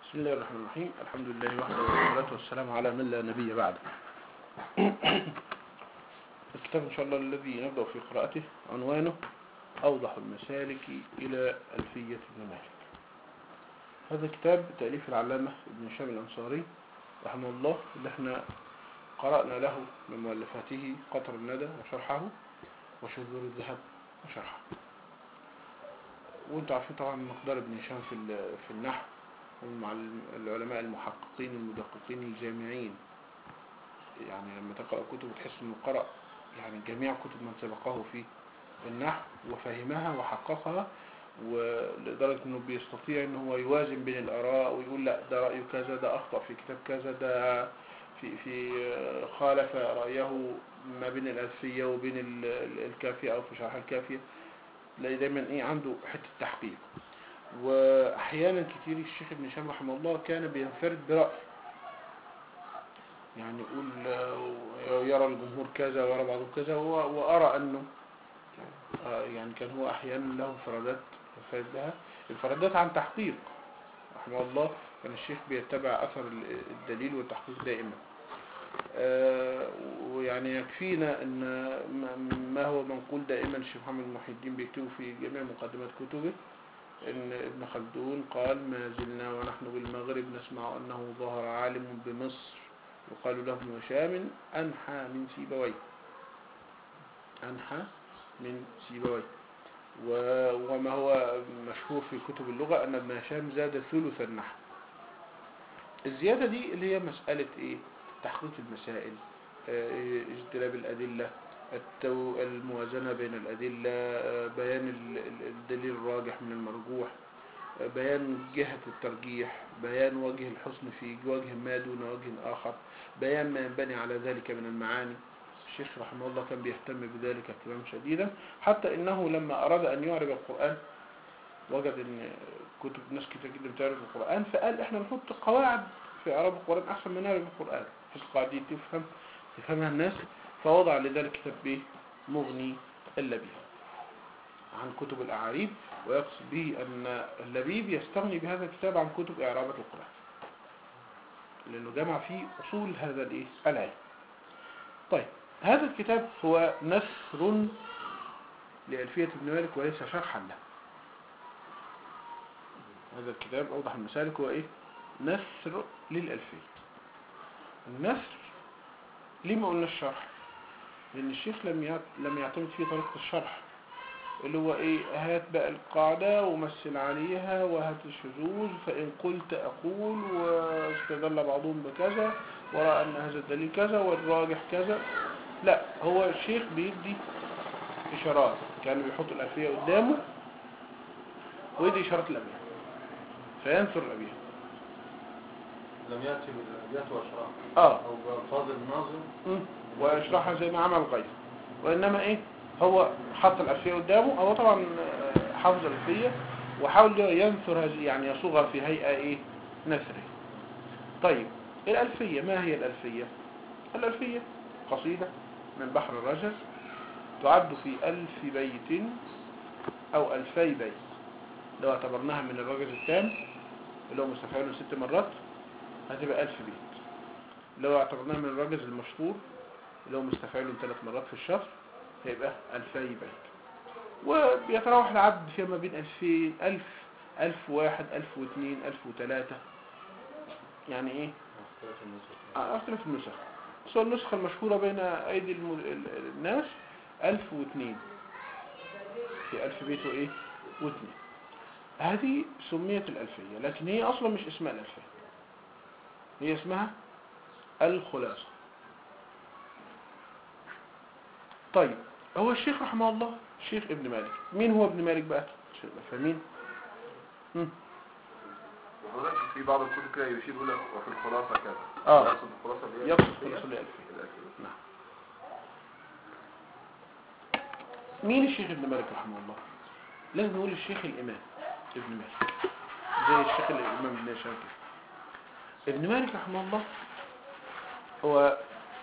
بسم الله الرحمن الرحيم الحمد لله وحده والصلاة والسلام على من لا نبي بعده الكتاب إن شاء الله الذي نبدأ في قراءته عنوانه أوضح المسالك إلى ألفية ابن مالك هذا كتاب تأليف العلامة ابن هشام الأنصاري رحمه الله اللي احنا قرأنا له من مؤلفاته قطر الندى وشرحه وشذور الذهب وشرحه وانتوا عارفين طبعا مقدار ابن هشام في في النحو مع العلماء المحققين المدققين الجامعين يعني لما تقرأ كتب تحس انه قرأ يعني جميع كتب من سبقه في النحو وفهمها وحققها ولدرجة انه بيستطيع ان هو يوازن بين الاراء ويقول لا ده رأيه كذا ده اخطأ في كتاب كذا ده في في خالف رأيه ما بين الألفية وبين الكافية او في شرح الكافية تلاقي دايما ايه عنده حتة تحقيق واحيانا كتير الشيخ ابن هشام رحمه الله كان بينفرد برأي يعني يقول يرى الجمهور كذا ويرى بعضهم كذا وارى انه يعني كان هو احيانا له انفرادات ينفرد بها انفرادات عن تحقيق رحمه الله كان الشيخ بيتبع اثر الدليل والتحقيق دائما ويعني يكفينا ان ما هو منقول دائما الشيخ محمد محي الدين بيكتبه في جميع مقدمات كتبه ان ابن خلدون قال ما زلنا ونحن بالمغرب نسمع انه ظهر عالم بمصر يقال له ابن هشام انحى من سيبويه انحى من سيبويه وما هو مشهور في كتب اللغة ان ابن هشام زاد ثلث النحو الزيادة دي اللي هي مسألة ايه تحقيق المسائل اجتلاب الأدلة الموازنة بين الأدلة بيان الدليل الراجح من المرجوح بيان جهة الترجيح بيان وجه الحسن في وجه ما دون وجه آخر بيان ما ينبني على ذلك من المعاني الشيخ رحمه الله كان بيهتم بذلك اهتمام شديدا حتى إنه لما أراد أن يعرب القرآن وجد أن كتب ناس كتير جدا بتعرف القرآن فقال إحنا نحط قواعد في إعراب القرآن أحسن من نعرف القرآن بحيث القواعد دي تفهم تفهمها الناس فوضع لذلك كتاب به مغني اللبيب عن كتب الأعاريب ويقصد به أن اللبيب يستغني بهذا الكتاب عن كتب إعرابات القرآن لأنه جمع فيه أصول هذا الإيه؟ العلم طيب هذا الكتاب هو نثر لألفية ابن مالك وليس شرحا له هذا الكتاب أوضح المسالك هو إيه نثر للألفية النثر ليه ما قلنا الشرح لأن الشيخ لم لم يعتمد فيه طريقة الشرح اللي هو ايه هات بقى القاعدة ومثل عليها وهات الشذوذ فإن قلت أقول واستدل بعضهم بكذا ورأى أن هذا الدليل كذا والراجح كذا لا هو الشيخ بيدي إشارات كان بيحط الألفية قدامه ويدي إشارات الأبيات فينثر الأبيات لم يأتي بالأبيات وأشراح آه أو بألفاظ الناظم ويشرحها زي ما عمل غيره وإنما إيه هو حط الألفية قدامه هو طبعا حافظ الألفية وحاول ينثر هذه يعني يصوغها في هيئة إيه نثري طيب الألفية ما هي الألفية الألفية قصيدة من بحر الرجز تعد في ألف بيت أو ألفي بيت لو اعتبرناها من الرجز التام اللي هو مستفعل ست مرات هتبقى ألف بيت لو اعتبرناها من الرجز المشهور اللي هو مستفعل ثلاث مرات في الشهر هيبقى ألفي بيت وبيتراوح العدد فيها ما بين ألفين ألف ألف واحد ألف واثنين ألف وثلاثة يعني إيه أختلف النسخ بس هو النسخة المشهورة بين أيدي الناس ألف واثنين في ألف بيت وإيه واثنين هذه سميت الألفية لكن هي أصلا مش اسمها الألفية هي اسمها الخلاصة طيب هو الشيخ رحمه الله الشيخ ابن مالك مين هو ابن مالك بقى فاهمين وحضرتك في بعض الكتب كده يشير يقول لك وفي الخلاصة كذا اه يقصد الخلاصة اللي هي يقصد الألفية؟ خلاصة الألفية الألفية. نعم مين الشيخ ابن مالك رحمه الله لازم نقول الشيخ الإمام ابن مالك زي الشيخ الإمام ابن هشام كده ابن مالك رحمه الله هو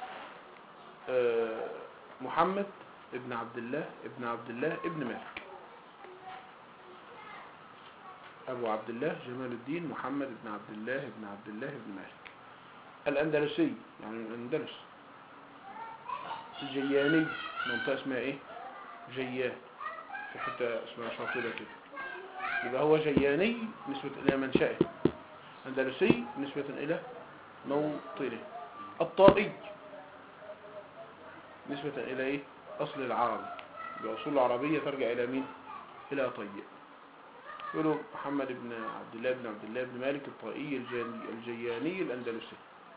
آه، محمد ابن عبد الله ابن عبد الله ابن مالك أبو عبد الله جمال الدين محمد بن عبد الله بن عبد الله بن مالك الأندلسي يعني من الأندلس الجياني منطقة اسمها إيه جيان في حتة اسمها شاطئة كده يبقى هو جياني نسبة إلى منشأه أندلسي نسبة إلى موطنه الطائي نسبة إلى إيه أصل العربي بأصول العربية ترجع إلى مين إلى طيب يقولوا محمد بن عبد الله بن عبد الله بن مالك الطائي الجاني الجياني الأندلسي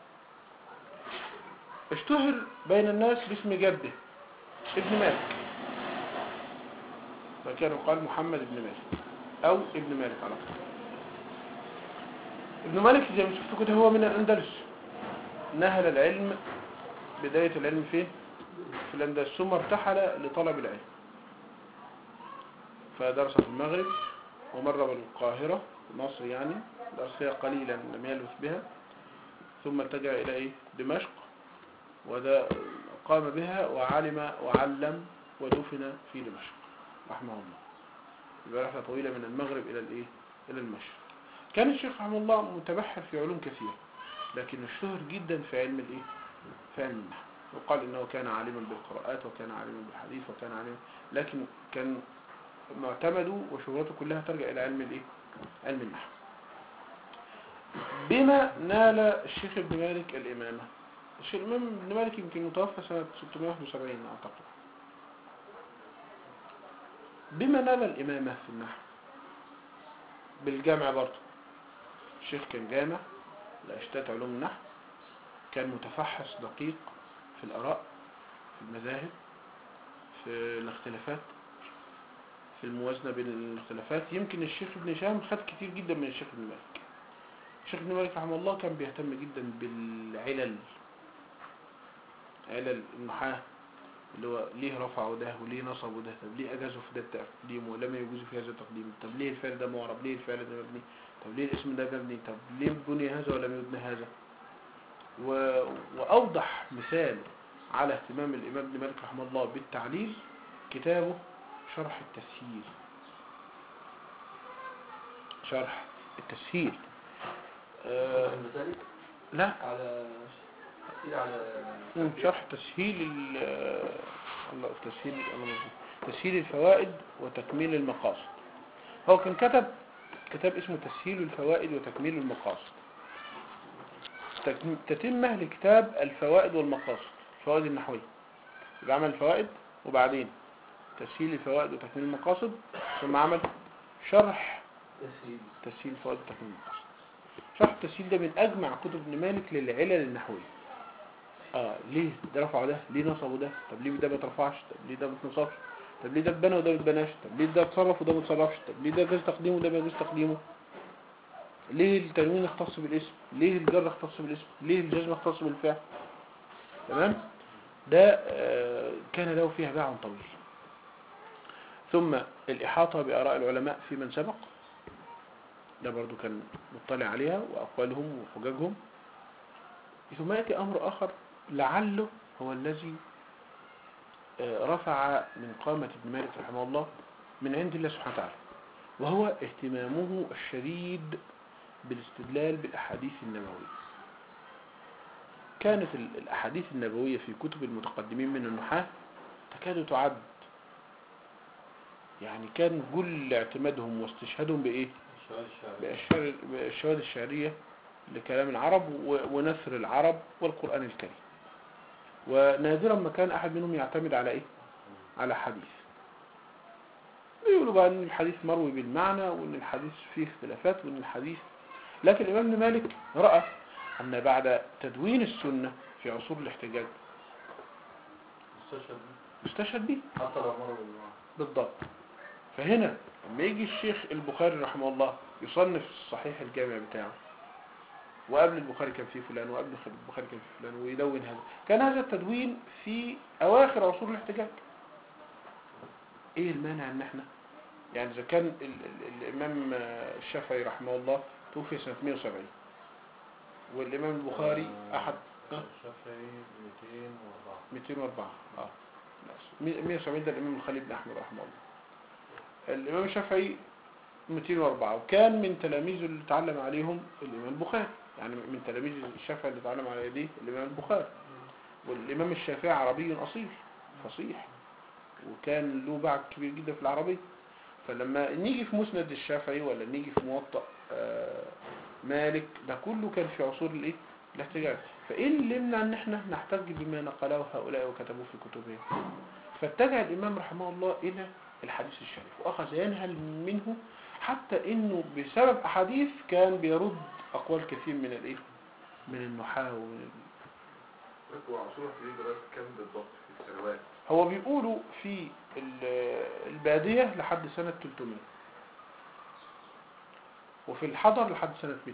اشتهر بين الناس باسم جده ابن مالك فكان يقال محمد بن مالك أو ابن مالك على طول ابن مالك زي ما شفتوا كده هو من الأندلس نهل العلم بداية العلم فين؟ في الأندلس ثم ارتحل لطلب العلم فدرس في المغرب ومر بالقاهرة مصر يعني درس فيها قليلا لم يلبث بها ثم اتجه إلى إيه؟ دمشق وده قام بها وعلم وعلم ودفن في دمشق رحمه الله يبقى رحلة طويلة من المغرب إلى الإيه؟ إلى المشرق كان الشيخ رحمه الله متبحر في علوم كثيرة لكن اشتهر جدا في علم الإيه؟ في علم النحو وقال إنه كان عالما بالقراءات وكان عالما بالحديث وكان عالما لكن كان معتمده وشهرته كلها ترجع إلى علم الإيه؟ علم النحو بما نال الشيخ ابن مالك الإمامة الشيخ الإمام ابن مالك يمكن متوفى سنة 671 أعتقد بما نال الإمامة في النحو بالجامع برضه الشيخ كان جامع لأشتات علوم النحو كان متفحص دقيق في الآراء في المذاهب في الاختلافات في الموازنة بين الاختلافات يمكن الشيخ ابن هشام خد كتير جدا من الشيخ ابن مالك الشيخ ابن مالك رحمه الله كان بيهتم جدا بالعلل علل النحاة اللي هو ليه رفعوا ده وليه نصبوا ده طب ليه أجازوا في ده التقديم ولم يجوزوا في هذا التقديم طب ليه الفعل ده معرب ليه الفعل ده مبني طب ليه الاسم ده مبني طب ليه بني هذا ولم يبنى هذا و... وأوضح مثال على اهتمام الإمام ابن مالك رحمه الله بالتعليل كتابه شرح التسهيل شرح التسهيل آه المسالك لا على تأثير على مم، شرح تسهيل ال الله تسهيل الله مظبوط. تسهيل الفوائد وتكميل المقاصد هو كان كتب كتاب اسمه تسهيل الفوائد وتكميل المقاصد تكم- تتمه لكتاب الفوائد والمقاصد الفوائد النحوية يبقى عمل الفوائد وبعدين تسهيل الفوائد وتكميل المقاصد ثم عمل شرح تسهيل تسهيل الفوائد وتكميل المقاصد شرح التسهيل ده من أجمع كتب ابن مالك للعلل النحوية اه ليه ده رفعوا ده ليه نصبوا ده طب ليه ده ما اترفعش طب ليه ده ما اتنصبش طب ليه ده اتبنى وده ما اتبناش طب ليه ده اتصرف وده ما اتصرفش طب ليه ده جاز تقديمه وده ما يجوز تقديمه ليه التنوين اختص بالاسم ليه الجر اختص بالاسم ليه الجزم اختص بالفعل تمام ده آه، كان له فيها باع طويل ثم الإحاطة بآراء العلماء في من سبق ده برضو كان مطلع عليها وأقوالهم وحججهم ثم يأتي أمر آخر لعله هو الذي آه، رفع من قامة ابن مالك رحمه الله من عند الله سبحانه وتعالى وهو اهتمامه الشديد بالاستدلال بالأحاديث النبوية كانت ال- الأحاديث النبوية في كتب المتقدمين من النحاة تكاد تعد يعني كان كل اعتمادهم واستشهادهم بإيه؟ الشوال الشعري بأشهر بالشواهد الشعرية لكلام العرب و- ونثر العرب والقرآن الكريم ونادرا ما كان أحد منهم يعتمد على إيه؟ على حديث بيقولوا بقى أن الحديث مروي بالمعنى وأن الحديث فيه اختلافات وأن الحديث لكن الإمام ابن مالك رأى أن بعد تدوين السنة في عصور الاحتجاج مستشهد يستشهد به حتى لو مروا بالجماعة بالضبط فهنا لما يجي الشيخ البخاري رحمه الله يصنف الصحيح الجامع بتاعه وقبل البخاري كان فيه فلان وقبل البخاري كان فيه فلان ويدون هذا كان هذا التدوين في أواخر عصور الاحتجاج ايه المانع ان احنا يعني اذا كان ال ال الامام الشافعي رحمه الله توفي سنة 170 والامام البخاري احد ها؟ الشافعي 204 204 اه ماشي. 170 ده الامام الخليل بن احمد رحمه الله الامام الشافعي 204 وكان من تلاميذه اللي اتعلم عليهم الإمام البخاري يعني من تلاميذ الشافعي اللي اتعلم على يديه الإمام البخاري والإمام الشافعي عربي أصيل فصيح وكان له باع كبير جدا في العربية فلما نيجي في مسند الشافعي ولا نيجي في موطأ آه، مالك ده كله كان في عصور الايه الاحتجاج فايه اللي يمنع ان احنا نحتج بما نقله هؤلاء وكتبوه في كتبهم فاتجه الامام رحمه الله الى الحديث الشريف واخذ ينهل منه حتى انه بسبب احاديث كان بيرد اقوال كثير من الايه من النحاة ومن ال- وعصور احتجاج لغاية كام بالضبط في السنوات هو بيقولوا في ال- البادية لحد سنة 300 وفي الحضر لحد سنة 200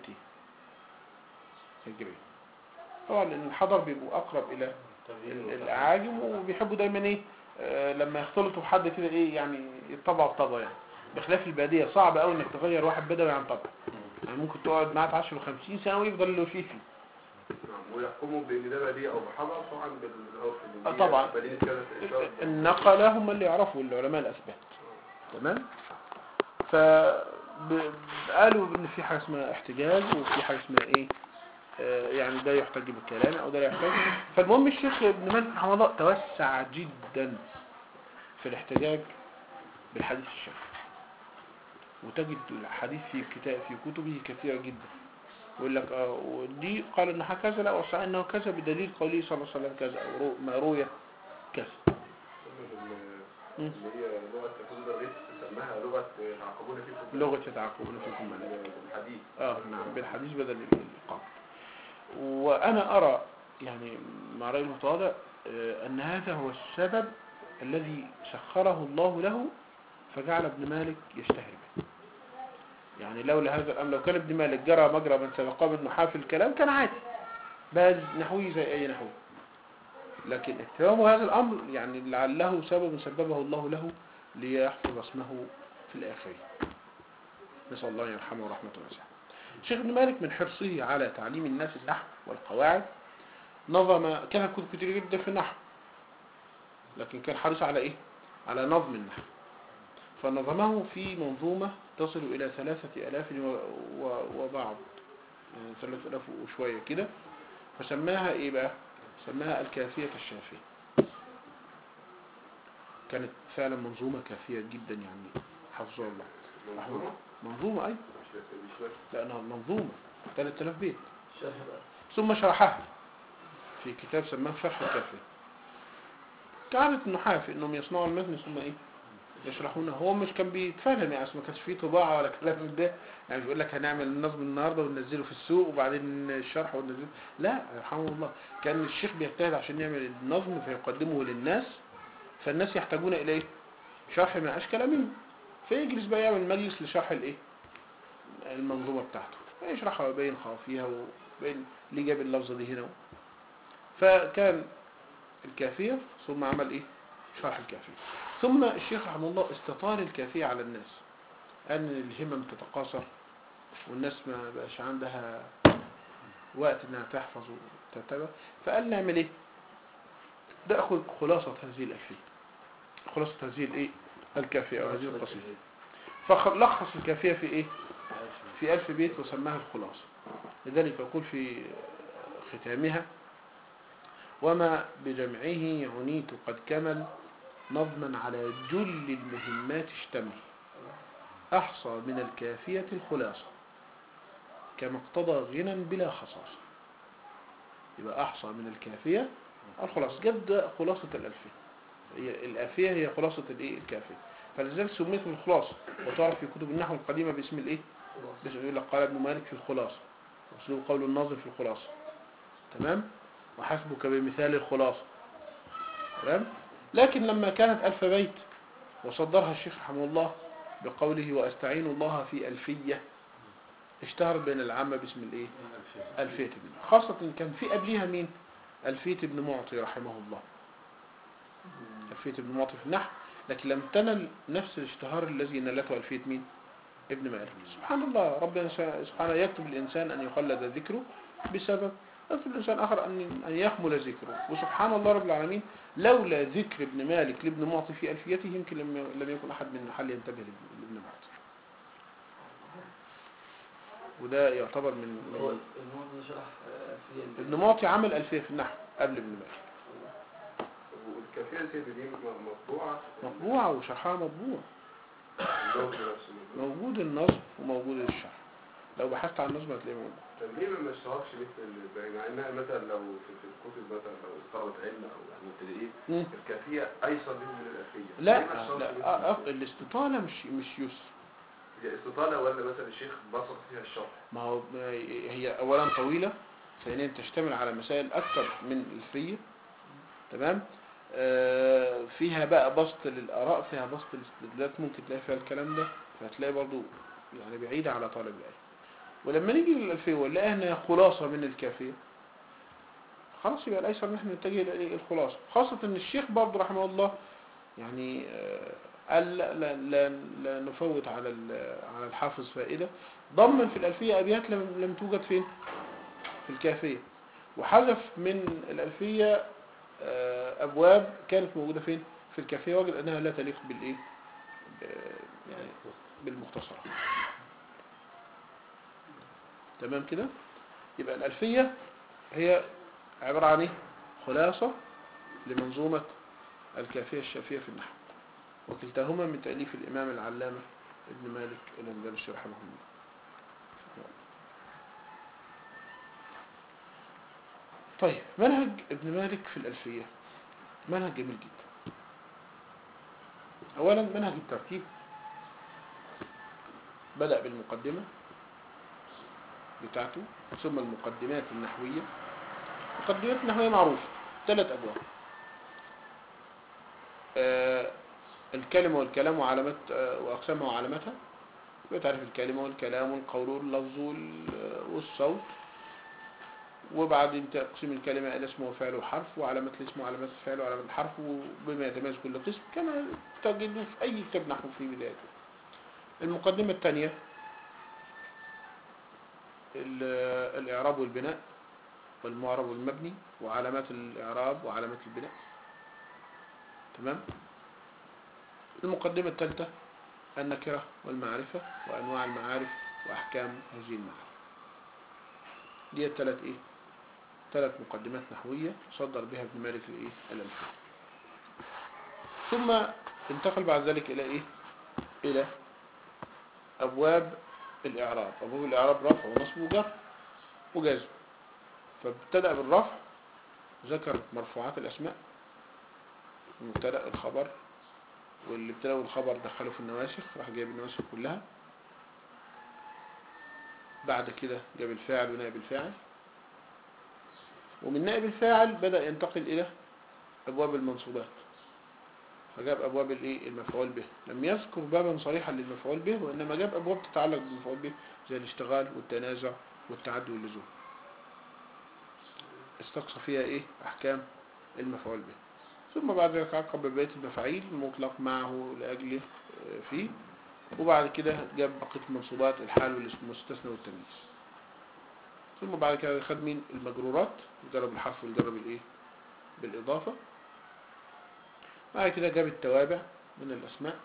هجرية طبعا لأن الحضر بيبقوا أقرب إلى ال- الأعاجم وبيحبوا دايما إيه آه، لما يختلطوا بحد كده إيه يعني يطبعوا بطبع يعني بخلاف البادية صعب أوي إنك تغير واحد بدوي عن طبع يعني ممكن تقعد معاه 10 و50 سنة ويفضل اللي فيه فيه نعم ويحكموا بان ده بديع او بحضر طبعا بالعرف آه، طبعا. مدينة كذا إشارة. النقلة هم اللي يعرفوا العلماء الأثبات تمام فقالوا ان في حاجة اسمها احتجاج وفي حاجة اسمها ايه آه، يعني ده يحتج بالكلام او ده لا يحتج فالمهم الشيخ ابن مالك رحمه الله توسع جدا في الاحتجاج بالحديث الشرعي وتجد الحديث في كتاب في كتبه كثيرة جدا يقول لك اه ودي قال انه هكذا لا وصح انه كذا بدليل قوله صلى الله عليه وسلم كذا او رو- ما روي كذا مم. اللي هي لغة تكون الريس سماها لغة تعاقبون فيكم لغة يتعاقبون فيكم من الحديث اه نعم بالحديث بدل الإلقاء وأنا أرى يعني مع رأي المتواضع آه، أن هذا هو السبب الذي سخره الله له فجعل ابن مالك يشتهر به يعني لولا هذا الأمر لو كان ابن مالك جرى مجرى من سبقه من نحاة في الكلام كان عادي باز نحوي زي أي نحوي لكن اهتمامه هذا الأمر يعني لعله سبب سببه الله له ليحفظ اسمه في الآخرين نسأل الله أن يرحمه ورحمة واسعة الشيخ ابن مالك من حرصه على تعليم الناس النحو والقواعد نظم كان كتب كتير جدا في النحو لكن كان حريص على ايه على نظم النحو فنظمه في منظومة تصل إلى ثلاثة ألاف و- و- وبعض يعني ثلاثة ألاف وشوية كده فسماها إيه بقى سماها الكافية الشافية كانت فعلا منظومة كافية جدا يعني حفظه الله منظومة منظومة أي مش مش بس لأنها منظومة 3000 بيت شرح بقى ثم شرحها في كتاب سماه شرح الكافية كعادة النحاة في انهم يصنعوا المتن ثم ايه يشرحونه هو مش كان بيتفهم يعني أصل ما كانش فيه طباعة ولا كلام من ده يعني بيقول لك هنعمل النظم النهارده وننزله في السوق وبعدين الشرح وننزله لا يرحمه الله كان الشيخ بيجتهد عشان يعمل النظم فيقدمه للناس فالناس يحتاجون اليه شرح ما اشكال منه فيجلس بقى يعمل مجلس لشرح الايه المنظومة بتاعته فيشرحها ويبين خافيها وبين ليه جاب اللفظة دي هنا فكان الكافية ثم عمل ايه شرح الكافية ثم الشيخ رحمه الله استطال الكافية على الناس أن الهمم تتقاصر والناس ما بقاش عندها وقت انها تحفظ وتتبع فقال نعمل ايه ناخذ خلاصة هذه الألفية خلاصة هذه الايه الكافية أو هذه القصيدة فلخص الكافية في ايه في ألف بيت وسماها الخلاصة لذلك يقول في ختامها وما بجمعه عنيت قد كمل نظما على جل المهمات اشتمل أحصى من الكافية الخلاصة كما اقتضى غنى بلا خصاصة يبقى أحصى من الكافية الخلاصة جد خلاصة الألفية هي الألفية هي خلاصة الإيه الكافية فلذلك سميت بالخلاصة وتعرف في كتب النحو القديمة باسم الإيه بس يقول لك قال ابن مالك في الخلاصة واسلوب قول الناظم في الخلاصة تمام وحسبك بمثال الخلاصة تمام لكن لما كانت ألف بيت وصدرها الشيخ رحمه الله بقوله وأستعين الله في ألفية اشتهر بين العامة باسم الايه ألفية ابن خاصة إن كان في قبلها مين ألفية ابن معطي رحمه الله ألفية ابن معطي في النحو لكن لم تنل نفس الاشتهار الذي نالته ألفية مين ابن مالك سبحان الله ربنا سبحانه يكتب الإنسان أن يخلد ذكره بسبب يكتب الإنسان آخر أن أن يخمل ذكره وسبحان الله رب العالمين لولا ذكر ابن مالك لابن معطي في ألفيته يمكن لم لم يكن أحد من المحل ينتبه لابن لابن معطي وده يعتبر من, هو من الموضوع شرح آه، في ال- ابن معطي عمل ألفية في النحو قبل ابن مالك والكافية يا سيدي دي م- مطبوعة مطبوعة وشرحها مطبوع النظم نفسه موجود النصب وموجود الشرح لو بحثت عن النصب هتلاقيه موجود طب ليه ما اشتهرش مثل الباقي مع انها مثلا لو في, في الكتب مثلا لو طلبة علم او يعني مبتدئين مم. الكافية ايسر منهم من الالفية لا ليه ما اشتهرش لا مثل آه، آه، الألفية؟ الاستطالة مش مش يسر هي استطالة ولا مثلا الشيخ بسط فيها الشرح ما هو هي اولا طويلة ثانيا تشتمل على مسائل اكثر من الفية تمام آه، فيها بقى بسط للاراء فيها بسط الاستدلالات ممكن تلاقي فيها الكلام ده فهتلاقي برضو يعني بعيدة على طالب العلم ولما نيجي للألفية ونلاقيها انها خلاصة من الكافية خلاص يبقى الايسر ان احنا نتجه الى إيه؟ الخلاصة خاصة ان الشيخ برضو رحمه الله يعني آه، قال لا, لا, لا, لا نفوت على ال- على الحافظ فائدة ضمن في الألفية أبيات لم, لم توجد فين في الكافية وحذف من الألفية آه، أبواب كانت موجودة فين في الكافية وجد أنها لا تليق بالإيه ب- يعني بالمختصرة تمام كده يبقى الألفية هي عبارة عن إيه خلاصة لمنظومة الكافية الشافية في النحو وكلتاهما من تأليف الإمام العلامة ابن مالك الأندلسي رحمه الله طيب منهج ابن مالك في الألفية منهج جميل جدا أولا منهج الترتيب بدأ بالمقدمة بتاعته ثم المقدمات النحوية المقدمات النحوية معروفة ثلاث أبواب آه، الكلمة والكلام وعلامات آه، وأقسامها وعلاماتها بتعرف الكلمة والكلام والقول واللفظ وال- والصوت وبعدين تقسيم الكلمة إلى اسم وفعل وحرف وعلامات الاسم وعلامات الفعل وعلامات الحرف وبما يتميز كل قسم كما تجده في أي كتاب نحو في بدايته المقدمة الثانية ال- الإعراب والبناء والمعرب والمبني وعلامات الإعراب وعلامات البناء تمام المقدمة الثالثة النكرة والمعرفة وأنواع المعارف وأحكام هذه المعارف دي الثلاث إيه ثلاث مقدمات نحوية صدر بها ابن مالك الإيه الألفية ثم انتقل بعد ذلك إلى إيه إلى أبواب الإعراب أبواب الإعراب رفع ونصب وجر وجزم فابتدأ بالرفع ذكر مرفوعات الأسماء المبتدأ الخبر واللي ابتدأوا الخبر دخلوا في النواسخ راح جايب النواسخ كلها بعد كده جاب الفاعل ونائب الفاعل ومن نائب الفاعل بدأ ينتقل إلى أبواب المنصوبات فجاب أبواب الإيه المفعول به لم يذكر بابا صريحا للمفعول به وإنما جاب أبواب تتعلق بالمفعول به زي الاشتغال والتنازع والتعدي واللزوم استقصى فيها إيه أحكام المفعول به ثم بعد ذلك عقب ببيت المفاعيل المطلق معه لأجله آه، فيه وبعد كده جاب بقية المنصوبات الحال والمستثنى والتمييز ثم بعد كده خد مين المجرورات جرب الحرف والجرب الايه بالإضافة بعد كده جاب التوابع من الأسماء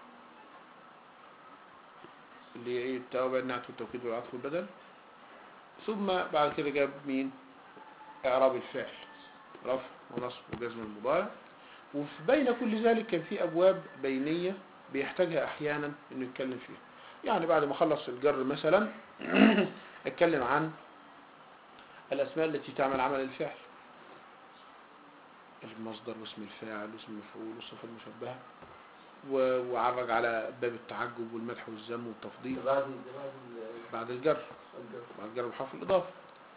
اللي هي ايه التوابع النعت والتوكيد والعطف والبدل ثم بعد كده جاب مين إعراب الفعل رفع ونصب وجزم المضارع وفي بين كل ذلك كان في أبواب بينية بيحتاجها أحيانا إنه يتكلم فيها يعني بعد ما خلص الجر مثلا اتكلم عن الأسماء التي تعمل عمل الفعل المصدر واسم الفاعل واسم المفعول والصفة المشبهة و- وعرج على باب التعجب والمدح والذم والتفضيل ده بعد ده بعد ال- بعد الجر الجر. بعد الجر بحرف الإضافة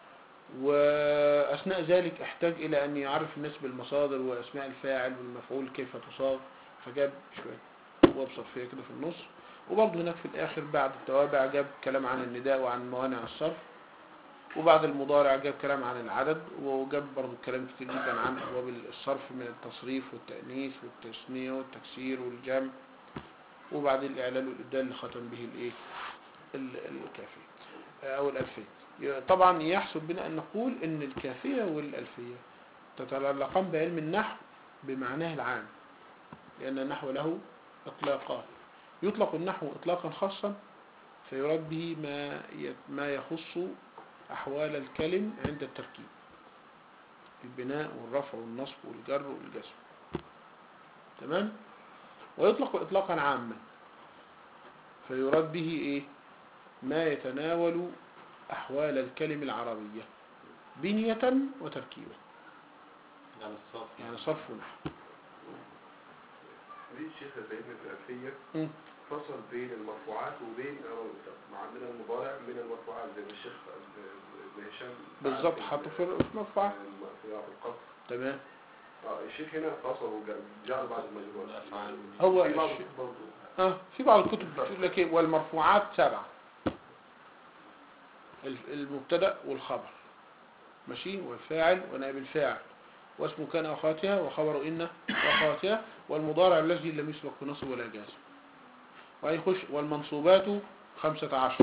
وأثناء ذلك احتاج إلى أن يعرف الناس بالمصادر وأسماء الفاعل والمفعول كيف تصاغ فجاب شوية وابسط فيها كده في النص وبرضه هناك في الآخر بعد التوابع جاب كلام عن النداء وعن موانع الصرف وبعد المضارع جاب كلام عن العدد وجاب برضه كلام كتير جدا عن أبواب الصرف من التصريف والتأنيث والتثنية والتكسير والجمع وبعدين الإعلان والإبدال اللي ختم به الإيه ال- الكافي أو الألفية طبعا يحسب بنا أن نقول أن الكافية والألفية تتعلقان بعلم النحو بمعناه العام لأن النحو له إطلاقات يطلق النحو إطلاقا خاصا فيراد به ما ي- ما يخص أحوال الكلم عند التركيب البناء والرفع والنصب والجر والجزم تمام ويطلق إطلاقا عاما فيراد به إيه ما يتناول أحوال الكلم العربية بنية وتركيبا على الصف يعني صرف ونحو دي الشيخ سيدنا في الألفية مم. فصل بين المرفوعات وبين مع عندنا المضارع من المرفوعات زي ما الشيخ ابن هشام بالظبط حطوا في في مرفوعات في القصر تمام اه الشيخ هنا فصل وجعل بعض المجهولات الأفعال. هو في بعض الشيخ- الكتب برضه اه في بعض الكتب بتقول لك ايه والمرفوعات سبعة ال- المبتدا والخبر ماشي والفاعل ونائب الفاعل واسم كان اخواتها وخبر ان واخواتها والمضارع الذي لم يسبق بنصب ولا جازم وهيخش والمنصوبات خمسة عشر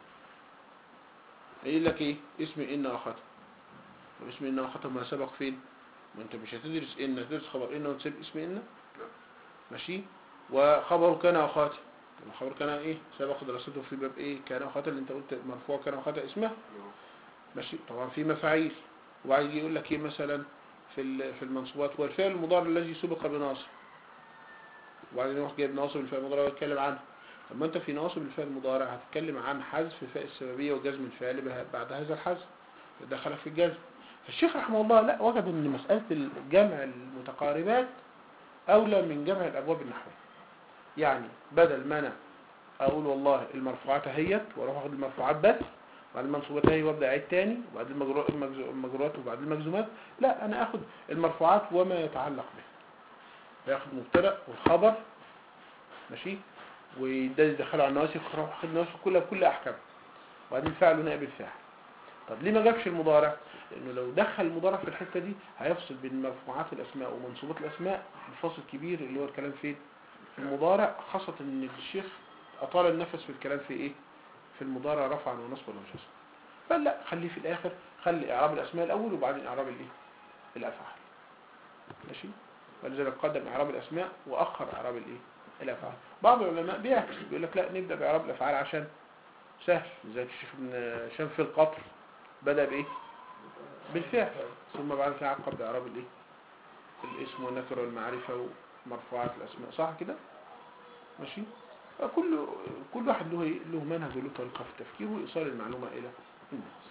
يقول لك ايه اسم ان واخواتها واسم ان واخواتها ما سبق فين ما انت مش هتدرس ان هتدرس خبر ان وتسيب اسم ان ماشي وخبر كان اخواتها الخبر كان ايه سبق دراسته في باب ايه كان اخواتها اللي انت قلت مرفوع كان اخواتها اسمها ماشي طبعا في مفاعيل وبعد يجي يقول لك ايه مثلا في ال- في المنصوبات والفعل المضارع الذي سبق بناصب وبعدين يروح جايب ناصب الفعل المضارع ويتكلم عنه طب ما انت في ناصب الفعل المضارع هتتكلم عن حذف فاء السببيه وجزم الفعل به- بعد هذا الحذف دخلك في الجزم فالشيخ رحمه الله لا وجد ان مساله الجمع المتقاربات اولى من جمع الابواب النحويه يعني بدل ما انا اقول والله المرفوعات اهيت واروح اخد المرفوعات بس وبعد المنصوبات اهي وابدا اعيد تاني وبعد المجرو- المجزو- المجرورات وبعد المجزومات لا انا اخد المرفوعات وما يتعلق بها ياخد مبتدا والخبر ماشي وده يدخله على النواسخ يروح ياخد النواسخ كلها بكل احكامها وبعدين فعل نائب الفاعل طب ليه ما جابش المضارع لانه لو دخل المضارع في الحته دي هيفصل بين مرفوعات الاسماء ومنصوبات الاسماء بفاصل كبير اللي هو الكلام فين في المضارع خاصة ان الشيخ اطال النفس في الكلام في ايه في المضارع رفعا ونصبا وجزما فلا خليه في الاخر خلي اعراب الاسماء الاول وبعدين اعراب الايه الافعال ماشي ولذلك قدم اعراب الاسماء واخر اعراب الايه الافعال بعض العلماء بيعكس بيقول لك لا نبدا باعراب الافعال عشان سهل زي الشيخ ابن هشام في القطر بدا بايه بالفعل ثم بعد كده عقب باعراب الايه الاسم والنكره والمعرفه ومرفوعات الاسماء صح كده ماشي كل كل واحد له إيه؟ له منهج وله طريقه في التفكير وايصال المعلومه الى الناس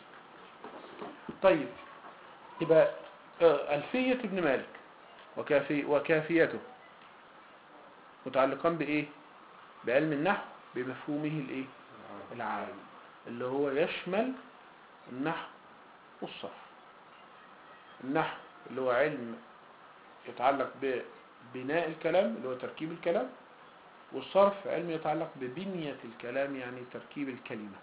طيب يبقى آه، ألفية ابن مالك وكافي وكافيته متعلقان بإيه؟ بعلم النحو بمفهومه الإيه؟ العام اللي هو يشمل النحو والصرف النحو اللي هو علم يتعلق ببناء الكلام اللي هو تركيب الكلام والصرف علم يتعلق ببنية الكلام يعني تركيب الكلمة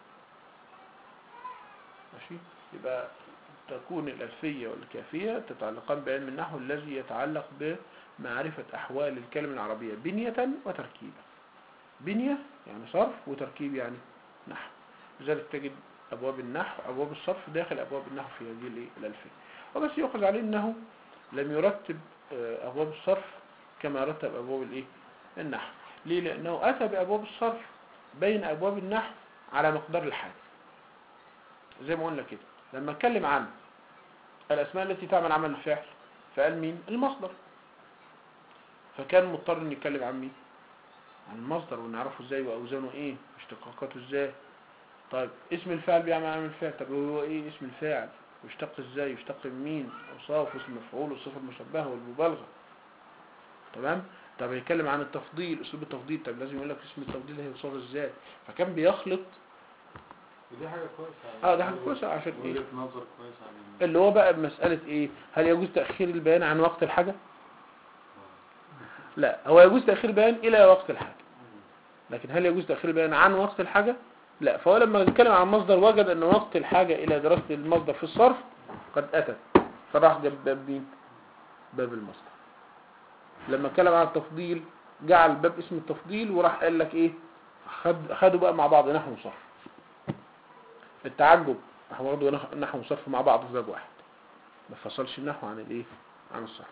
ماشي يبقى تكون الألفية والكافية تتعلقان بعلم النحو الذي يتعلق بمعرفة أحوال الكلمة العربية بنية وتركيبا بنية يعني صرف وتركيب يعني نحو لذلك تجد أبواب النحو أبواب الصرف داخل أبواب النحو في هذه الإيه؟ الألفية وبس يؤخذ عليه أنه لم يرتب آه، أبواب الصرف كما رتب أبواب الإيه؟ النحو ليه؟ لأنه أتى بأبواب الصرف بين أبواب النحو على مقدار الحاجة زي ما قلنا كده لما اتكلم عن الأسماء التي تعمل عمل الفعل فقال مين؟ المصدر فكان مضطر ان يتكلم عن مين؟ عن المصدر ونعرفه ازاي واوزانه ايه واشتقاقاته ازاي طيب اسم الفاعل بيعمل عمل الفعل طب هو ايه اسم الفاعل ويشتق ازاي يشتق من مين اوصاف واسم مفعول والصفه المشبهه والمبالغه تمام طب يتكلم عن التفضيل اسلوب التفضيل طب لازم يقول لك اسم التفضيل هيوصف ازاي فكان بيخلط ودي حاجة كويسة اه ده حاجه كويسه عشان ايه وجهة نظر كويسة عن اللي هو بقى مسألة ايه هل يجوز تأخير البيان عن وقت الحاجة لا هو يجوز تأخير البيان إلى وقت الحاجة لكن هل يجوز تأخير البيان عن وقت الحاجة لا فهو لما نتكلم عن مصدر وجد أن وقت الحاجة إلى دراسة المصدر في الصرف قد أتت فراح جاب باب مين باب المصدر لما اتكلم عن التفضيل جعل باب اسم التفضيل وراح قال لك ايه خد خدوا بقى مع بعض نحو وصرف التعجب راح برضه نح- نحو وصرف مع بعض في باب واحد ما فصلش النحو عن الايه عن الصرف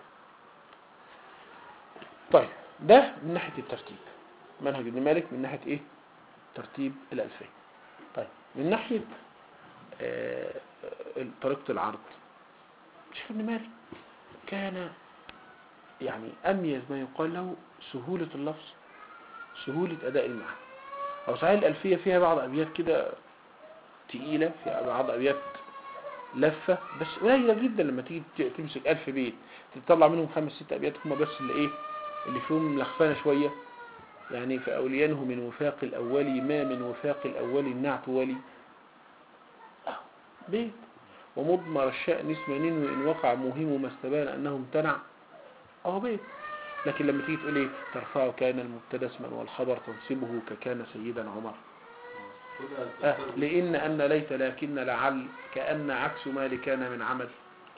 طيب ده من ناحية الترتيب منهج ابن مالك من ناحية ايه ترتيب الألفية طيب من ناحية آه، آه، طريقة العرض شيخ ابن مالك كان يعني أميز ما يقال له سهولة اللفظ سهولة أداء المعنى أو صحيح الألفية فيها بعض أبيات كده تقيلة فيها بعض أبيات لفة بس قليلة جدا لما تيجي ت- تمسك ألف بيت تطلع منهم خمس ست أبيات هم بس اللي إيه اللي فيهم لخفانة شوية يعني فأوليانه من وفاق الأول ما من وفاق الأول النعت ولي أهو، بيت ومضمر الشأن اسم ننوي إن وقع مهم ما استبان أنه امتنع أهو بيت لكن لما تيجي تقول إيه ترفع كان المبتدا اسما والخبر تنصبه ككان سيدا عمر كده أه لإن أن ليت لكن لعل كأن عكس ما لكان من عمل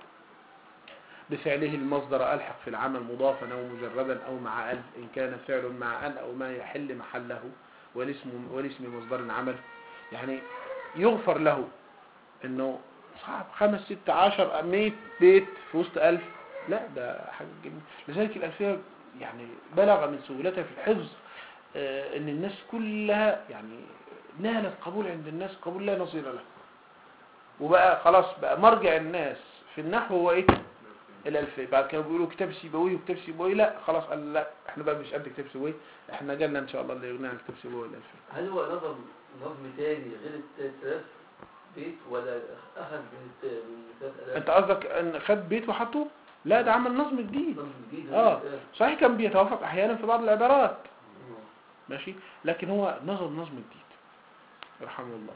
بفعله المصدر ألحق في العمل مضافا أو مجردا أو مع ألف إن كان فعل مع أن أو ما يحل محله والاسم, والاسم مصدر عمل يعني يغفر له انه صعب خمس ست عشر مية بيت في وسط ألف لا ده حاجة جميلة لذلك الألفية يعني بلغ من سهولتها في الحفظ آه، ان الناس كلها يعني نالت قبول عند الناس قبول لا نظير له وبقى خلاص بقى مرجع الناس في النحو هو ايه الألفية بعد كانوا بيقولوا كتاب سيبويه وكتاب سيبويه لا خلاص قال لا احنا بقى مش قد كتاب سيبويه احنا جالنا ان شاء الله اللي يغني عن كتاب سيبويه الألفية هل هو نظم نظم تاني غير الثلاث بيت ولا أخذ من الت- من ثلاث آلاف انت قصدك ان خد بيت وحطه لا ده عمل نظم جديد نظم جديد اه غير الثلاث؟ صحيح كان بيتوافق احيانا في بعض العبارات مم. ماشي لكن هو نظم نظم جديد رحمه الله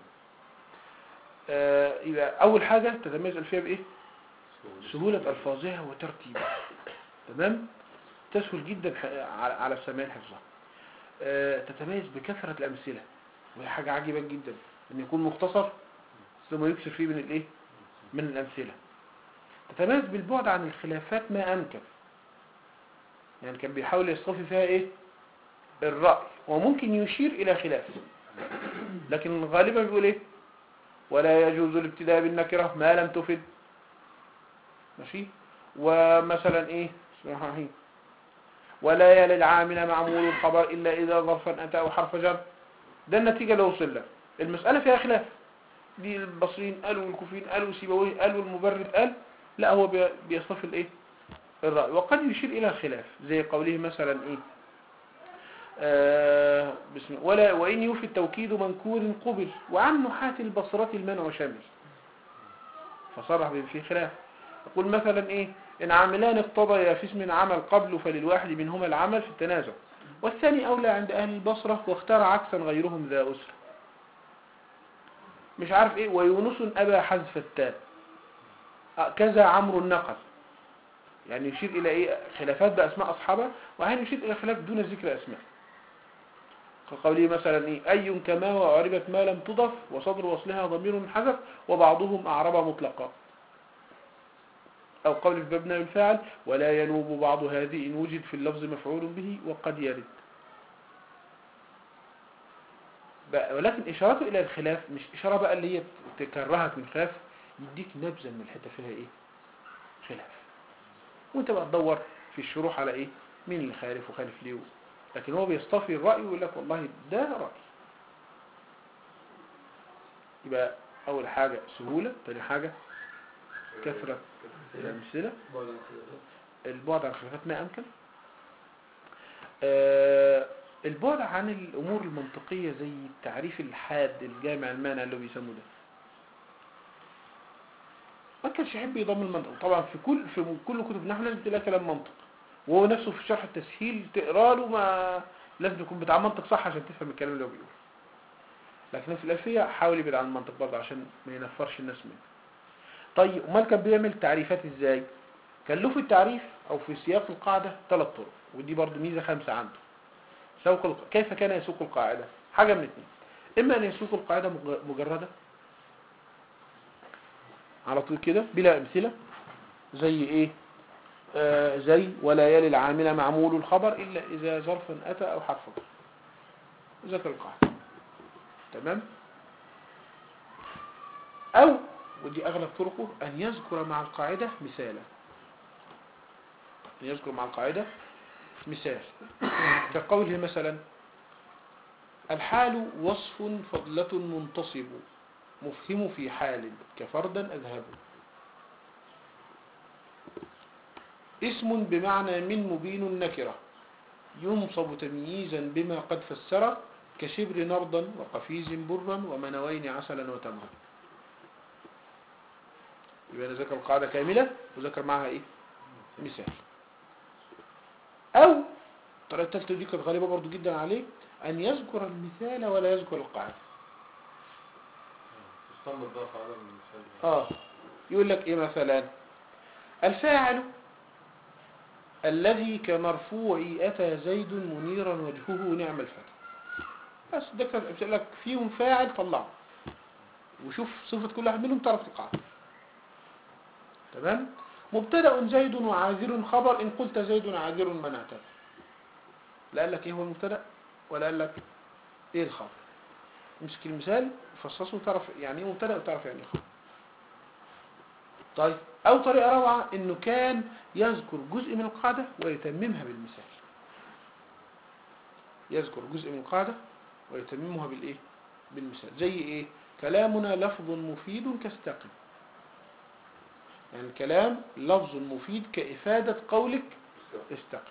آه يبقى اول حاجة تتميز الفيها بايه سهولة الفاظها وترتيبها تمام تسهل جدا ح- على على السامعين حفظها آه تتميز بكثرة الامثلة وهي حاجة عجيبة جدا ان يكون مختصر ثم يكثر فيه من الايه من الامثلة تتميز بالبعد عن الخلافات ما امكن يعني كان بيحاول يصطفي فيها ايه الرأي وممكن يشير إلى خلاف لكن غالبا بيقول إيه ولا يجوز الابتداء بالنكرة ما لم تفد ماشي ومثلا إيه بسم الله الرحمن الرحيم ولا يلي العامل معمول الخبر إلا إذا ظرفا أتى أو حرف جر ده النتيجة اللي وصل لها المسألة فيها خلاف دي البصريين قالوا والكوفيين قالوا سيبويه قالوا المبرد قال لا هو بي- بيصطفي الإيه الرأي وقد يشير إلى الخلاف زي قوله مثلا إيه آه بسم ولا وإن يوفي التوكيد منكور قبل وعن نحاة البصرة المنع شامل فصرح به في خلاف يقول مثلا إيه إن عاملان اقتضيا في اسم عمل قبل فللواحد منهما العمل في التنازع والثاني أولى عند أهل البصرة واختار عكسا غيرهم ذا أسر مش عارف إيه ويونس أبى حذف التاء آه، كذا عمرو النقل يعني يشير إلى إيه خلافات بأسماء أصحابها وأحيانا يشير إلى خلاف دون ذكر أسماء كقوله مثلا إيه أي كما وأعربت ما لم تضف وصدر وصلها ضمير حذف وبعضهم أعرب مطلقا أو قول في مبنى الفاعل ولا ينوب بعض هذه إن وجد في اللفظ مفعول به وقد يرد بقى- ولكن إشارته إلى الخلاف مش إشارة بقى اللي هي تكرهك من خلاف يديك نبذة من الحتة فيها إيه خلاف وانت بقى تدور في الشروح على ايه مين اللي خالف وخالف ليه لكن هو بيصطفي الرأي ويقول لك والله ده رأي يبقى اول حاجة سهولة تاني حاجة كثرة الامثلة بعد عن الخلافات. البعد عن الخلافات ما امكن آه البعد عن الامور المنطقية زي التعريف الحاد الجامع المانع اللي بيسموه ده ما كانش يحب يضم المنطق طبعا في كل في كل كتب النحو لازم تلاقي كلام منطق وهو نفسه في شرح التسهيل تقرا له ما لازم يكون بتاع منطق صح عشان تفهم الكلام اللي هو بيقوله لكن في الألفية حاول يبعد عن المنطق برضه عشان ما ينفرش الناس منه طيب امال كان بيعمل تعريفات ازاي كان له في التعريف او في سياق القاعدة ثلاث طرق ودي برضه ميزة خمسة عنده سوق الق... كيف كان يسوق القاعدة حاجة من اثنين اما ان يسوق القاعدة مج- مجردة على طول كده بلا امثلة زي ايه آه زي ولا يلي العامل معمول الخبر الا اذا ظرفا اتى او حرف جر. ذكر القاعدة تمام او ودي اغلب طرقه ان يذكر مع القاعدة مثالا أن يذكر مع القاعدة مثال كقوله مثلا الحال وصف فضلة منتصب مفهم في حال كفردا أذهب اسم بمعنى من مبين النكرة ينصب تمييزا بما قد فسر كشبر نردا وقفيز برا ومنوين عسلا وتمرا يبقى أنا ذكر القاعدة كاملة وذكر معها ايه مثال او الطريقة الثالثة دي كانت غالبة برضو جدا عليه ان يذكر المثال ولا يذكر القاعدة تستنبط بقى قاعدة من المثال ده. اه يقول لك ايه مثلا الفاعل الذي كمرفوع اتى زيد منيرا وجهه نعم الفتى بس ده كان بيقول لك فيهم فاعل طلعه وشوف صفة كل واحد منهم تعرف القاعدة تمام مبتدا زيد وعاذر خبر ان قلت زيد عاذر منعته لا قال لك ايه هو المبتدا ولا قال لك ايه الخبر امسك المثال فصصه وتعرف يعني ايه مبتدا وتعرف يعني ايه خبر طيب او طريقه روعه انه كان يذكر جزء من القاعده ويتممها بالمثال يذكر جزء من القاعده ويتممها بالايه بالمثال زي ايه كلامنا لفظ مفيد كاستقم يعني الكلام لفظ مفيد كإفادة قولك استقم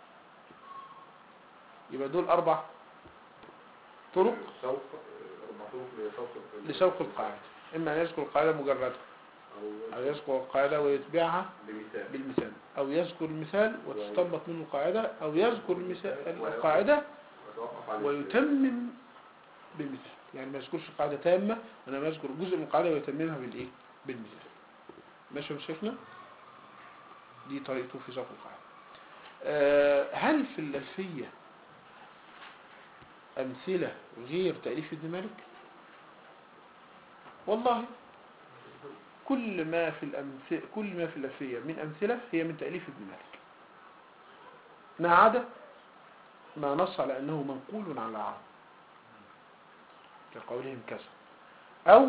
يبقى دول أربع طرق سوق أربع طرق لسوق لسوق القاعدة إما أن يذكر القاعدة مجردة أو أو يذكر القاعدة ويتبعها بمثال بالمثال أو يذكر المثال وتستنبط منه القاعدة أو يذكر المثال القاعدة وتوقف عن ويتمم بالمثال يعني ما يذكرش القاعدة تامة أنا ما يذكر جزء من القاعدة ويتممها بالإيه بالمثال ماشي يا شيخنا دي طريقته في سوق القاعدة آه، هل في الألفية أمثلة غير تأليف ابن مالك والله كل ما في الأمثلة كل ما في الألفية من أمثلة هي من تأليف ابن مالك ما عدا ما نص على أنه منقول عن العرب كقولهم كذا أو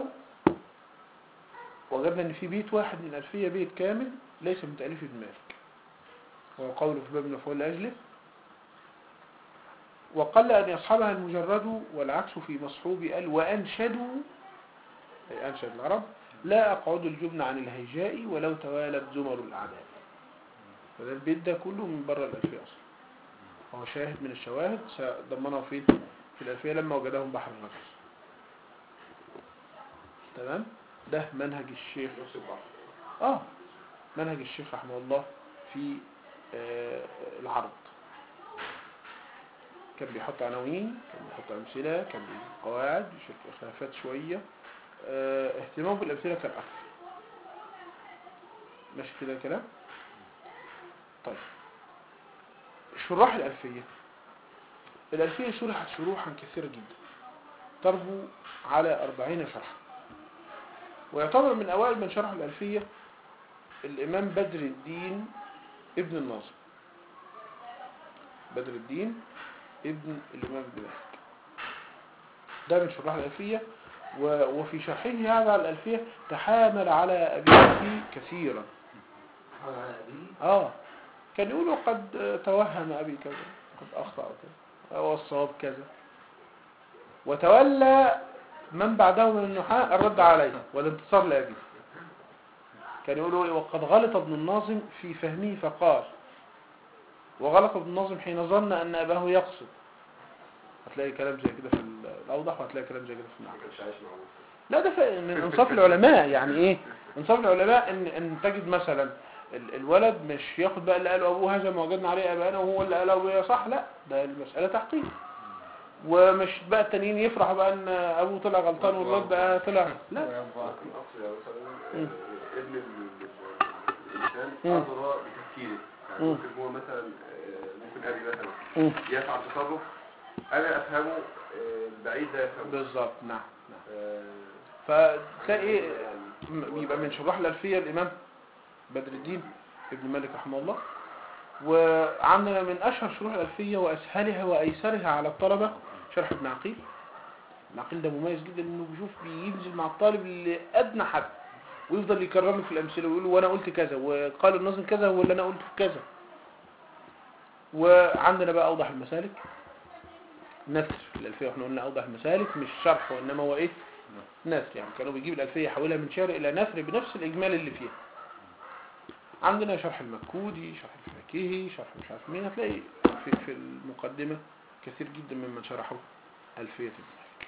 وجدنا أن في بيت واحد من الألفية بيت كامل ليس من تأليف ابن مالك وهو قوله في باب المفعول لأجله وقل أن يصحبها المجرد والعكس في مصحوب قال وأنشدوا أي أنشد العرب لا أقعد الجبن عن الهيجاء ولو توالت زمر الأعداء فده البيت ده كله من بره الألفية أصلا هو شاهد من الشواهد ضمنه فين في الألفية لما وجدهم بحر الرجل تمام ده منهج الشيخ نفس البحر اه منهج الشيخ رحمه الله في آه العرض كان بيحط عناوين كان بيحط أمثلة كان بيجيب قواعد بشكل خلافات شوية آه اهتمامه بالأمثلة كان أكثر ماشي كده الكلام طيب شراح الألفية الألفية شرحت شروحا كثيرة جدا تربو على أربعين شرحا ويعتبر من أوائل من شرح الألفية الإمام بدر الدين ابن الناظم بدر الدين ابن الإمام ابن مالك ده من شرح الألفية و- وفي شرحه هذا على الألفية تحامل على أبيه كثيرا قال على أبيه آه كان يقولوا قد توهم أبي كذا قد أخطأ كذا أو الصواب كذا وتولى من بعده من النحاة الرد عليه والانتصار لأبيه كان يقولوا إيه، وقد غلط ابن الناظم في فهمه فقال وغلط ابن الناظم حين ظن أن أباه يقصد هتلاقي كلام زي كده في الأوضح وهتلاقي كلام زي كده في ما المعنى كانش عايش مع أبوه لا ده ف- من انصاف العلماء يعني ايه انصاف العلماء ان ان تجد مثلا ال- الولد مش ياخد بقى اللي قاله ابوه هذا ما وجدنا عليه ابانا وهو اللي قاله ابويا صح لا ده المساله تحقيق ومش بقى التانيين يفرحوا بقى ان ابوه طلع غلطان والولد بقى طلع لا ممكن أقصد يعني مثلا مم. آه، ابن ال- ال- الإنسان مم. أدرى بتفكيره يعني مم. ممكن هو مثلا آه، ممكن أبي مثلا مم. يفعل تصرف أنا أفهمه آه، البعيد ده يفهمه بالظبط نعم نعم آه، فتلاقي ايه يعني م- يبقى من شراح الألفية الإمام بدر الدين ابن مالك رحمه الله وعندنا من أشهر شروح الألفية وأسهلها وأيسرها على الطلبة شرح ابن عقيل ابن عقيل ده مميز جدا إنه بيشوف بينزل مع الطالب لأدنى حد ويفضل يكرر له في الأمثلة ويقول له وأنا قلت كذا وقال الناظم كذا واللي أنا قلته كذا وعندنا بقى أوضح المسالك نثر الألفية واحنا قلنا أوضح المسالك مش شرح وإنما هو إيه نثر يعني كانوا بيجيب الألفية يحولها من شعر إلى نثر بنفس الإجمال اللي فيها عندنا شرح المكودي شرح الفاكهي شرح مش عارف مين هتلاقي في, في المقدمة كثير جدا ممن شرحوا ألفية ابن مالك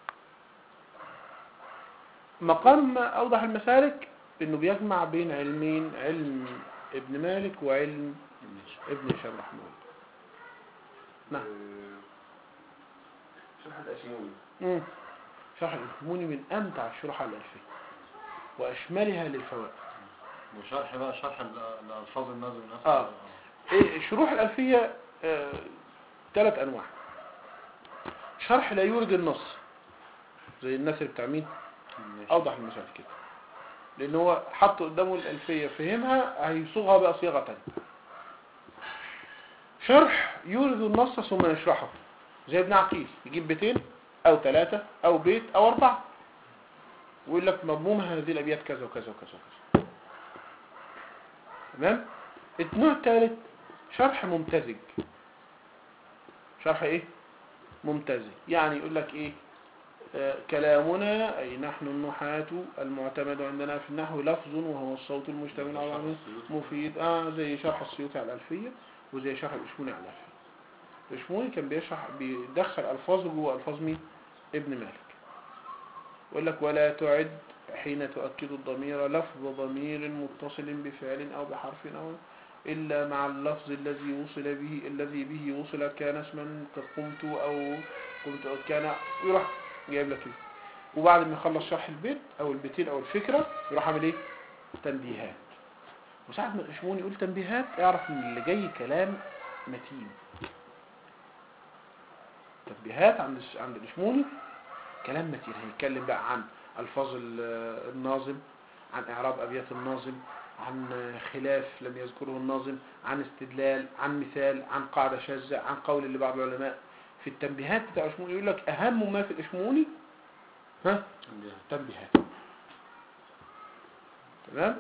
مقام أوضح المسالك إنه بيجمع بين علمين علم ابن مالك وعلم ابن هشام رحمه الله نعم. آه، شرح الأشموني مم. شرح الإثموني من أمتع الشروح على الألفية وأشملها للفوائد وشرح بقى شرح ال- الألفاظ النظم نفسه آه. إيه، شروح الألفية آه، ثلاث أنواع شرح لا يورد النص زي النثر بتاع مين ماشي. أوضح المثال كده لأن هو حط قدامه الألفية فهمها هيصوغها بقى صيغة تانية شرح يورد النص ثم يشرحه زي ابن عقيل يجيب بيتين أو ثلاثة أو بيت أو أربعة ويقول لك مضموم هذه الأبيات كذا وكذا وكذا وكذا تمام النوع الثالث شرح ممتزج شرح ايه ممتزج يعني يقول لك ايه آه، كلامنا أي نحن النحاة المعتمد عندنا في النحو لفظ وهو الصوت المشتمل على العمل مفيد اه زي شرح السيوطي على الألفية وزي شرح الإشموني على الألفية الإشموني كان بيشرح بيدخل ألفاظه جوه ألفاظ مين ابن مالك يقول لك ولا تعد حين تؤكد الضمير لفظ ضمير متصل بفعل أو بحرف أو إلا مع اللفظ الذي وصل به الذي به وصل كان اسما كقمت أو قمت أو كان يروح جايب لك كده وبعد ما يخلص شرح البيت أو البيتين أو الفكرة يروح عامل إيه تنبيهات وساعة ما الإشموني يقول تنبيهات اعرف إن اللي جاي كلام متين تنبيهات عند الش- عند الإشموني كلام متين هيتكلم بقى عن ألفاظ ال- الناظم عن إعراب أبيات الناظم عن خلاف لم يذكره الناظم عن استدلال عن مثال عن قاعدة شاذة عن قول لبعض العلماء في التنبيهات بتاع الإشموني يقول لك أهم ما في الإشموني ها تنبيهات تمام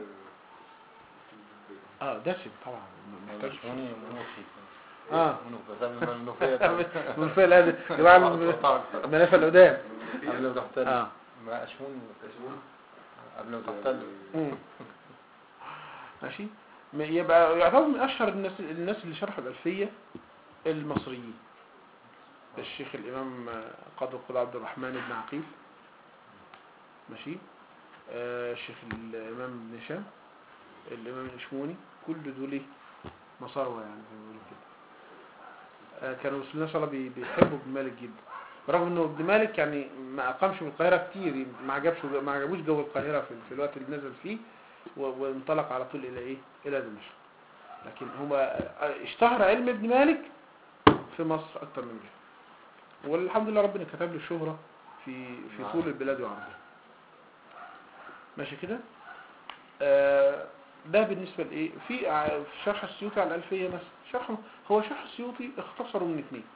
اه دسم طبعا محتاج مشهوني منوفي اه منوفي من المنوفية من فعل هذا يا جماعه المنافع القدام قبل ما تحتل اه ما أشمون أشمون قبل ما تحتل مم. ماشي م- يبقى يعتبر من اشهر الناس الناس اللي شرحوا الالفيه المصريين الشيخ الامام آه، قاضي القضاء عبد الرحمن بن عقيل ماشي آه، الشيخ الامام ابن هشام الامام الاشموني كل دول إيه؟ مصاروة يعني زي ما بيقولوا كده آه، كانوا بسم الله ما شاء الله بي- بيحبوا ابن مالك جدا برغم انه ابن مالك يعني ما اقامش في القاهره كتير ما عجبش ما عجبوش جو القاهره في, في الوقت اللي نزل فيه و- وانطلق على طول الى ايه الى دمشق لكن هو آه، اشتهر علم ابن مالك في مصر اكتر من غيره والحمد لله ربنا كتب له الشهرة في في نعم. طول البلاد وعرضها ماشي كده آه، ده بالنسبة لإيه في ع- في شرح السيوطي على الألفية مثلا شرح هو شرح السيوطي اختصروا من اثنين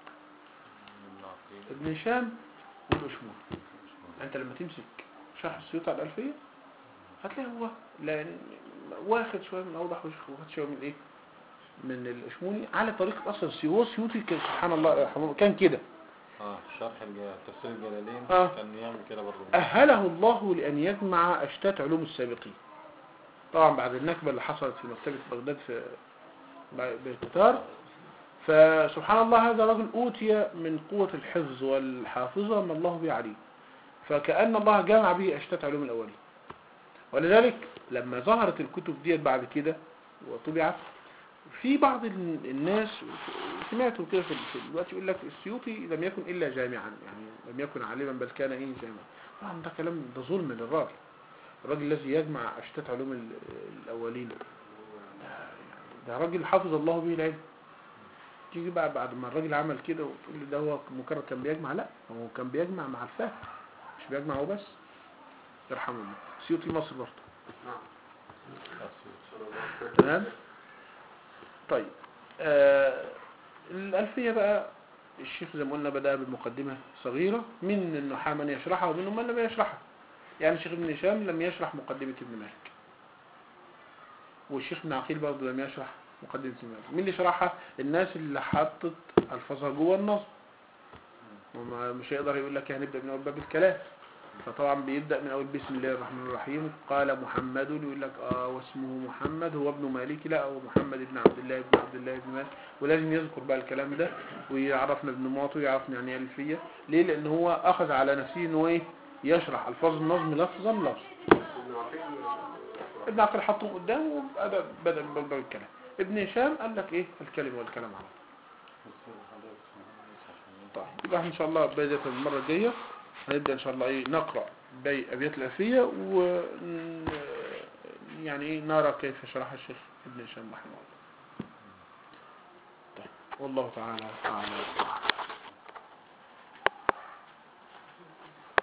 ابن هشام والأشمون انت لما تمسك شرح السيوطي على الألفية هتلاقي هو لأن واخد شوية من أوضح واخد شوية من إيه من الأشموني على طريقة أصلا السيوطي هو السيوطي كان سبحان الله يرحمه الله، كان كده اه شرح الج- تفسير الجلالين آه. كان يعمل كده برضه أهله الله لأن يجمع أشتات علوم السابقين طبعا بعد النكبة اللي حصلت في مكتبة بغداد في بالقطار فسبحان الله هذا رجل أوتي من قوة الحفظ والحافظة ما الله به عليه فكأن الله جمع به أشتات علوم الأولين ولذلك لما ظهرت الكتب ديت بعد كده وطبعت في بعض ال- الناس سمعته كده في في الوقت يقول لك السيوطي لم يكن إلا جامعا يعني لم يكن عالما بل كان إيه جامعا طبعا ده كلام ده ظلم للراجل الراجل الذي يجمع أشتات علوم ال- الأولين ده راجل حافظ الله به العلم تيجي بقى بعد ما الراجل عمل كده وتقول لي ده هو مجرد كان بيجمع لا هو كان بيجمع مع الفهم مش بيجمع هو بس يرحمه الله سيوطي مصر برضه نعم تمام طيب آه الألفية بقى الشيخ زي ما قلنا بدأ بمقدمة صغيرة من النحاة من يشرحها ومنهم من لم يشرحها يعني الشيخ ابن هشام لم يشرح مقدمة ابن مالك والشيخ ابن عقيل برضه لم يشرح مقدمة ابن مالك مين اللي شرحها الناس اللي حطت ألفاظها جوه النظم وما مش هيقدر يقول لك هنبدأ من أول باب الكلام فطبعا بيبدأ من أول بسم الله الرحمن الرحيم قال محمد يقول لك اه واسمه محمد هو ابن مالك لا هو محمد بن عبد الله بن عبد الله بن مالك ولازم يذكر بقى الكلام ده ويعرفنا ابن ماطو ويعرفنا يعني ايه الفية ليه لأن هو أخذ على نفسه إنه إيه يشرح ألفاظ النظم لفظا لفظا ابن عقيل ابن عقيل حطهم قدامه وبدأ بدأ من باب الكلام ابن هشام قال لك إيه الكلمة والكلام عنه طيب يبقى إحنا ان شاء الله بداية المرة الجاية هنبدأ ان شاء الله ايه نقرأ باقي ابيات الألفية و يعني ايه نرى كيف شرح الشيخ ابن هشام رحمه الله طيب والله تعالى أعلم